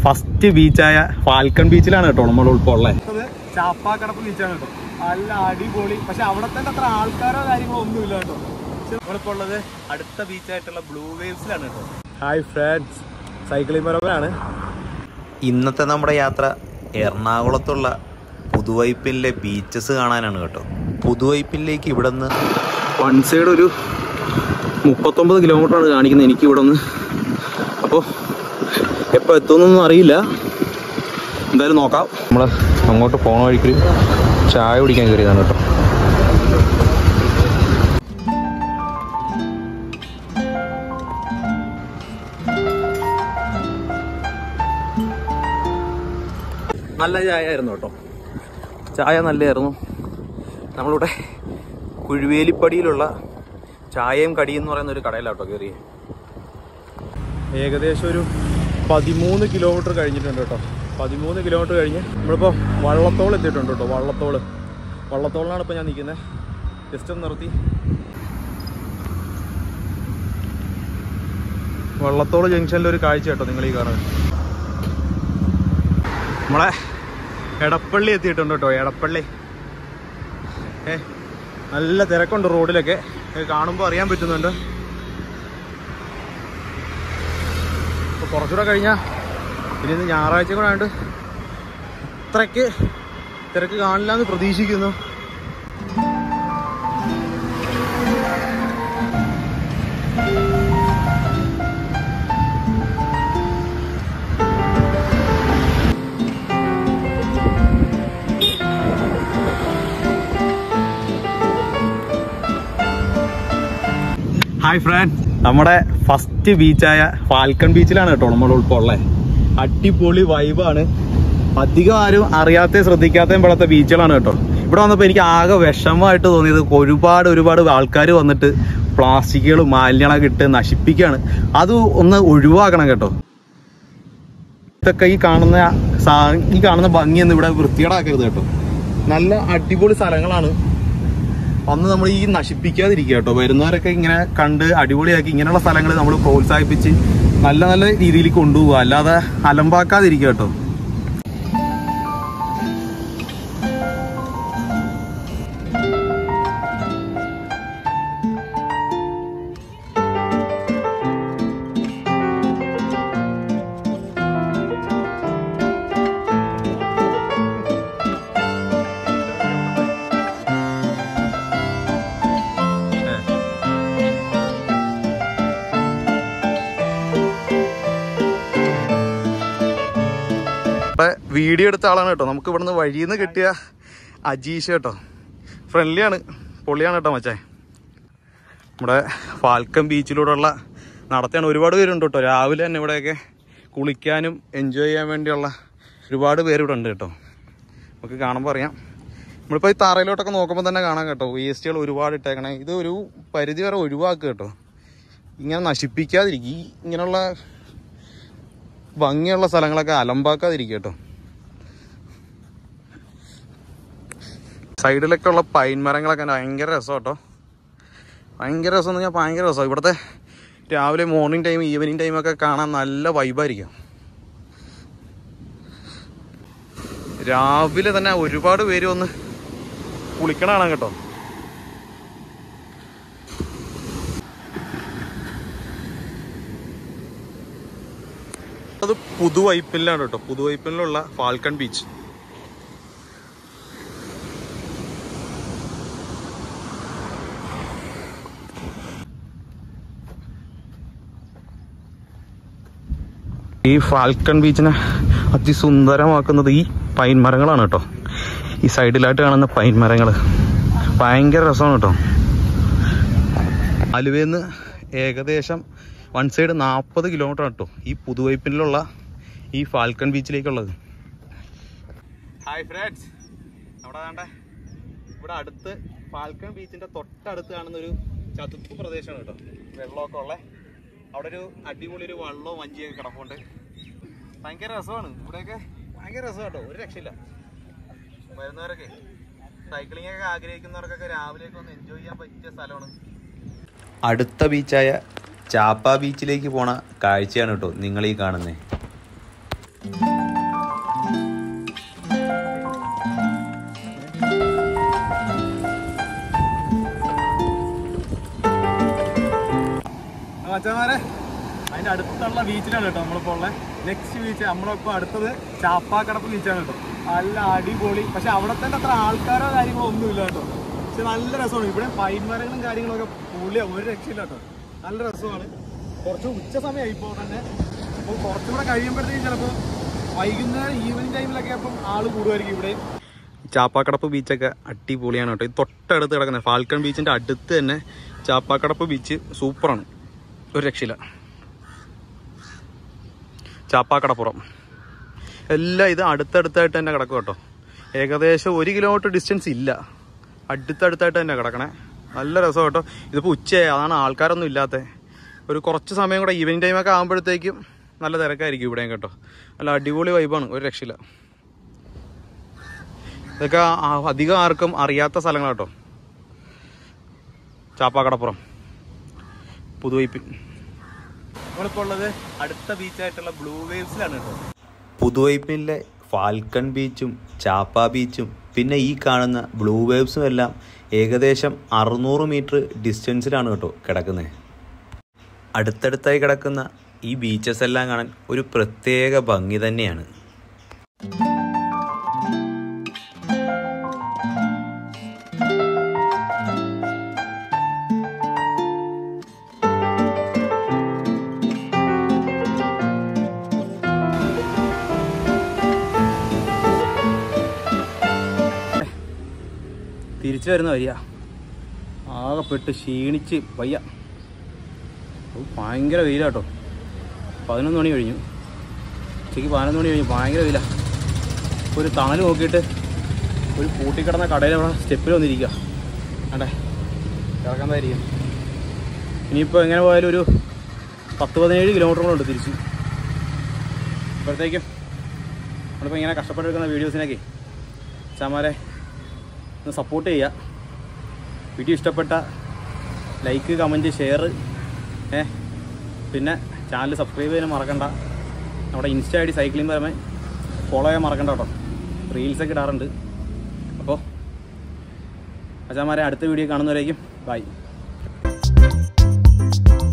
first ബീച്ചായ Falcon ബീച്ചിലാണ് കേട്ടോ നമ്മൾ ഇപ്പോൾ ഉള്ളത് ചാപ്പാക്കടപ്പ് ബീച്ചാണ് കേട്ടോ നല്ല അടിപൊളി പക്ഷെ അവിടെ തന്നെ അത്ര ആൾക്കാരോ കാര്യങ്ങളോ ഒന്നുമില്ല കേട്ടോ നമ്മളിപ്പോൾ ഉള്ളത് അടുത്ത ബീച്ചായിട്ടുള്ള ബ്ലൂ വേവ്സിലാണ് കേട്ടോ ഹായ് ഫ്രണ്ട്സ് സൈക്ലിംഗ് പരമ്പരാണ് ഇന്നത്തെ നമ്മുടെ യാത്ര എറണാകുളത്തുള്ള പുതുവൈപ്പിനിലെ ബീച്ചസ് കാണാനാണ് കേട്ടോ പുതുവൈപ്പിനിലേക്ക് ഇവിടെ നിന്ന് വൺ സൈഡ് ഒരു മുപ്പത്തൊമ്പത് കിലോമീറ്റർ ആണ് കാണിക്കുന്നത് എനിക്ക് ഇവിടെ നിന്ന് അപ്പോൾ എപ്പോൾ എത്തുമെന്നൊന്നും അറിയില്ല എന്തായാലും നോക്കാം നമ്മൾ അങ്ങോട്ട് പോണ വഴിക്ക് ചായ കുടിക്കാൻ കയറിയതാണ് കേട്ടോ നല്ല ചായ ആയിരുന്നു കേട്ടോ ചായ നല്ലതായിരുന്നു നമ്മളിവിടെ കുഴുവേലിപ്പടിയിലുള്ള ചായയും കടിയും എന്ന് പറയുന്ന ഒരു കടയിലാട്ടോ കയറി ഏകദേശം ഒരു പതിമൂന്ന് കിലോമീറ്റർ കഴിഞ്ഞിട്ടുണ്ട് കേട്ടോ പതിമൂന്ന് കിലോമീറ്റർ കഴിഞ്ഞ് നമ്മളിപ്പോൾ വള്ളത്തോൾ എത്തിയിട്ടുണ്ട് കേട്ടോ വള്ളത്തോൾ വള്ളത്തോളിലാണ് ഇപ്പോൾ ഞാൻ നിൽക്കുന്നത് ജസ്റ്റ് ഒന്ന് നിർത്തി വള്ളത്തോൾ ജംഗ്ഷനിലെ ഒരു കാഴ്ച കേട്ടോ നിങ്ങൾ ഈ കാണുന്നത് നമ്മളെ എടപ്പള്ളി എത്തിയിട്ടുണ്ട് കേട്ടോ എടപ്പള്ളി ഏ നല്ല തിരക്കുണ്ട് റോഡിലൊക്കെ കാണുമ്പോൾ അറിയാൻ പറ്റുന്നുണ്ട് അപ്പോൾ കുറച്ചുകൂടെ കഴിഞ്ഞാൽ ഇനി ഇന്ന് ഞായറാഴ്ച കൂടെ ആയതുകൊണ്ട് അത്രയ്ക്ക് തിരക്ക് കാണില്ല എന്ന് പ്രതീക്ഷിക്കുന്നു ഹായ് ഫ്രണ്ട് നമ്മുടെ ഫസ്റ്റ് ബീച്ചായ ഫാൽക്കൺ ബീച്ചിലാണ് കേട്ടോ നമ്മൾ ഇപ്പോൾ ഉള്ളത് അടിപൊളി വൈബാണ് അധികം ആരും അറിയാത്ത ശ്രദ്ധിക്കാത്തയും പെടാത്ത ബീച്ചുകളാണ് കേട്ടോ ഇവിടെ വന്നപ്പോൾ എനിക്ക് ആകെ വിഷമമായിട്ട് തോന്നിയത് ഒരുപാട് ഒരുപാട് ആൾക്കാർ വന്നിട്ട് പ്ലാസ്റ്റിക്കുകൾ മാലിന്യങ്ങളൊക്കെ ഇട്ട് നശിപ്പിക്കുകയാണ് അത് ഒന്ന് ഒഴിവാക്കണം കേട്ടോ ഇതൊക്കെ ഈ കാണുന്ന സാ- ഈ കാണുന്ന ഭംഗിയൊന്നും ഇവിടെ വൃത്തികേടാക്കരുത് കേട്ടോ നല്ല അടിപൊളി സ്ഥലങ്ങളാണ് അന്ന് നമ്മൾ ഈ നശിപ്പിക്കാതിരിക്കുക കേട്ടോ വരുന്നവരൊക്കെ ഇങ്ങനെ കണ്ട് അടിപൊളിയാക്കി ഇങ്ങനെയുള്ള സ്ഥലങ്ങൾ നമ്മൾ പ്രോത്സാഹിപ്പിച്ച് നല്ല നല്ല രീതിയിൽ കൊണ്ടുപോകുക അല്ലാതെ അലമ്പാക്കാതിരിക്കുക കേട്ടോ ഇവിടെ വീഡിയോ എടുത്ത ആളാണ് കേട്ടോ നമുക്ക് ഇവിടുന്ന് വഴിയിൽ നിന്ന് കിട്ടിയ അജീഷ് കേട്ടോ ഫ്രണ്ട്ലിയാണ് പൊള്ളിയാണ് കേട്ടോ മച്ചേ നമ്മുടെ ഫാൽക്കൻ ബീച്ചിലൂടെയുള്ള നടത്തിയാണ് ഒരുപാട് പേരുണ്ട് കേട്ടോ രാവിലെ തന്നെ ഇവിടെയൊക്കെ കുളിക്കാനും എൻജോയ് ചെയ്യാൻ വേണ്ടിയുള്ള ഒരുപാട് പേര് ഇവിടെ ഉണ്ട് കേട്ടോ നമുക്ക് കാണുമ്പോൾ അറിയാം നമ്മളിപ്പോൾ ഈ തറയിലോട്ടൊക്കെ നോക്കുമ്പോൾ തന്നെ കാണാം കേട്ടോ വേസ്റ്റുകൾ ഒരുപാട് ഇട്ടേക്കണേ ഇത് ഒരു പരിധി വരെ ഒഴിവാക്കുക കേട്ടോ ഇങ്ങനെ നശിപ്പിക്കാതിരിക്കും ഈ ഇങ്ങനെയുള്ള ഭംഗിയുള്ള സ്ഥലങ്ങളൊക്കെ അലമ്പാക്കാതിരിക്കുക കേട്ടോ സൈഡിലൊക്കെ ഉള്ള പൈൻ മരങ്ങളൊക്കെ ഭയങ്കര രസം കേട്ടോ ഭയങ്കര രസം എന്ന് പറഞ്ഞാൽ ഭയങ്കര രസം ഇവിടുത്തെ രാവിലെ മോർണിംഗ് ടൈം ഈവനിങ് ടൈമൊക്കെ കാണാൻ നല്ല വൈബായിരിക്കും രാവിലെ തന്നെ ഒരുപാട് പേര് വന്ന് കുളിക്കണതാണ് കേട്ടോ അത് പുതുവൈപ്പിലാണ് കേട്ടോ പുതുവൈപ്പിലുള്ള ഫാൽക്കൺ ബീച്ച് ഈ ഫാൽക്കൺ ബീച്ചിനെ അതിസുന്ദരമാക്കുന്നത് ഈ പൈൻ മരങ്ങളാണ് കേട്ടോ ഈ സൈഡിലായിട്ട് കാണുന്ന പൈൻ മരങ്ങൾ ഭയങ്കര രസമാണ് കേട്ടോ ആലുവയിൽ ഏകദേശം വൺ സൈഡ് നാൽപ്പത് കിലോമീറ്റർ കേട്ടോ ഈ പുതുവൈപ്പിനിലുള്ള ഈ ഫാൽക്കൺ ബീച്ചിലേക്കുള്ളത് ഹായ് ഫ്രണ്ട്സ് അവിടെ വേണ്ടേ ഇവിടെ അടുത്ത് ഫാൽക്കൺ ബീച്ചിന്റെ തൊട്ടടുത്ത് കാണുന്ന ഒരു ചതുപ്പ് പ്രദേശമാണ് കേട്ടോ വെള്ളമൊക്കെ ഉള്ള അവിടെ ഒരു അടിപൊളി ഒരു വള്ളവും വഞ്ചിയൊക്കെ കിടപ്പുണ്ട് ഭയങ്കര രസമാണ് ഇവിടെയൊക്കെ ഭയങ്കര രസമാണ് കേട്ടോ ഒരു രക്ഷയില്ല വരുന്നവരൊക്കെ സൈക്ലിംഗ് ഒക്കെ ആഗ്രഹിക്കുന്നവർക്കൊക്കെ രാവിലെയൊക്കെ ഒന്ന് എൻജോയ് ചെയ്യാൻ പറ്റിയ സ്ഥലമാണ് അടുത്ത ബീച്ചായ ചാപ്പ ബീച്ചിലേക്ക് പോണ കാഴ്ചയാണ് കേട്ടോ നിങ്ങൾ ഈ കാണുന്നത് അപ്പോൾ അച്ഛന്മാരെ അതിൻ്റെ അടുത്തുള്ള ബീച്ചിലാണ് കേട്ടോ നമ്മളിപ്പോൾ ഉള്ളത് നെക്സ്റ്റ് ബീച്ച് നമ്മളിപ്പോൾ അടുത്തത് ചാപ്പാക്കടപ്പ് ബീച്ചാണ് കേട്ടോ നല്ല അടിപൊളി പക്ഷെ അവിടെ തന്നെ അത്ര ആൾക്കാരോ കാര്യങ്ങളോ ഒന്നുമില്ല കേട്ടോ പക്ഷെ നല്ല രസമാണ് ഇവിടെ പൈൻ മരങ്ങളും കാര്യങ്ങളൊക്കെ പൊളിയാണ് ഒരു രക്ഷയില്ല കേട്ടോ നല്ല രസമാണ് കുറച്ച് ഉച്ച സമയമായി ഇപ്പോൾ തന്നെ അപ്പോൾ കുറച്ചുകൂടെ കഴിയുമ്പോഴത്തേക്കും ചിലപ്പോൾ വൈകുന്നേരം ഈവനിങ് ടൈമിലൊക്കെ അപ്പം ആള് കൂടുമായിരിക്കും ഇവിടെ ചാപ്പാക്കടപ്പ് ബീച്ചൊക്കെ അടിപൊളിയാണ് കേട്ടോ ഇത് തൊട്ടടുത്ത് കിടക്കുന്നത് ഫാൽക്കൺ ബീച്ചിൻ്റെ അടുത്ത് തന്നെ ചാപ്പാക്കടപ്പ് ബീച്ച് സൂപ്പറാണ് ഒരു രക്ഷയില്ല ചാപ്പാക്കടപ്പുറം എല്ലാം ഇത് അടുത്തടുത്തായിട്ട് തന്നെ കിടക്കും കേട്ടോ ഏകദേശം ഒരു കിലോമീറ്റർ ഡിസ്റ്റൻസ് ഇല്ല അടുത്തടുത്തായിട്ട് തന്നെ കിടക്കണേ നല്ല രസം കേട്ടോ ഇതിപ്പോൾ ഉച്ചയായി അതാണ് ആൾക്കാരൊന്നും ഇല്ലാത്ത ഒരു കുറച്ച് സമയം കൂടെ ഈവനിങ് ടൈമൊക്കെ ആകുമ്പോഴത്തേക്കും നല്ല തിരക്കായിരിക്കും ഇവിടെയും കേട്ടോ നല്ല അടിപൊളി വൈബാണ് ഒരു രക്ഷയില്ല ഇതൊക്കെ ആ- അധികം ആർക്കും അറിയാത്ത സ്ഥലങ്ങൾ കേട്ടോ ചാപ്പാക്കടപ്പുറം പുതുവൈപ്പിൽ നമ്മളിപ്പോൾ ഉള്ളത് അടുത്ത ബീച്ചായിട്ടുള്ള ബ്ലൂ വേവ്സിലാണ് കേട്ടോ പുതുവൈപ്പിനിലെ ഫാൽക്കൺ ബീച്ചും ചാപ്പ ബീച്ചും പിന്നെ ഈ കാണുന്ന ബ്ലൂ വേവ്സും എല്ലാം ഏകദേശം അറുന്നൂറ് മീറ്റർ ഡിസ്റ്റൻസിലാണ് കേട്ടോ കിടക്കുന്നത് അടുത്തടുത്തായി കിടക്കുന്ന ഈ ബീച്ചസ് എല്ലാം കാണാൻ ഒരു പ്രത്യേക ഭംഗി തന്നെയാണ് തിരിച്ചു വരുന്ന വരിക ആകെപ്പെട്ട് ക്ഷീണിച്ച് വയ്യ ഓ, ഭയങ്കര വെയിലാട്ടോ പതിനൊന്ന് മണി കഴിഞ്ഞു ഉച്ചയ്ക്ക് പതിനൊന്ന് മണി കഴിഞ്ഞു ഭയങ്കര വെയില ഒരു തണൽ നോക്കിയിട്ട് ഒരു പൂട്ടിക്കിടന്ന കടയിൽ അവിടെ സ്റ്റെപ്പിൽ വന്നിരിക്കുക അണ്ടേ കിടക്കുന്നതായിരിക്കും ഇനിയിപ്പോൾ എങ്ങനെ പോയാലും ഒരു പത്ത് പതിനേഴ് കിലോമീറ്ററുകളുണ്ട് തിരിച്ച് അപ്പോഴത്തേക്കും നമ്മളിപ്പോൾ ഇങ്ങനെ കഷ്ടപ്പെട്ടെടുക്കുന്ന വീഡിയോസിനൊക്കെ ചാമാരെ ഒന്ന് സപ്പോർട്ട് ചെയ്യുക വീഡിയോ ഇഷ്ടപ്പെട്ട ലൈക്ക് കമൻറ്റ് ഷെയർ ഏ പിന്നെ ചാനൽ സബ്സ്ക്രൈബ് ചെയ്യാൻ മറക്കണ്ട നമ്മുടെ ഇൻസ്റ്റ ഐ ഡി സൈക്ലിംഗ് പരമേ ഫോളോ ചെയ്യാൻ മറക്കണ്ട കേട്ടോ റീൽസൊക്കെ ഇടാറുണ്ട് അപ്പോൾ അച്ഛന്മാരെ അടുത്ത വീഡിയോ കാണുന്നവരേക്കും ബൈ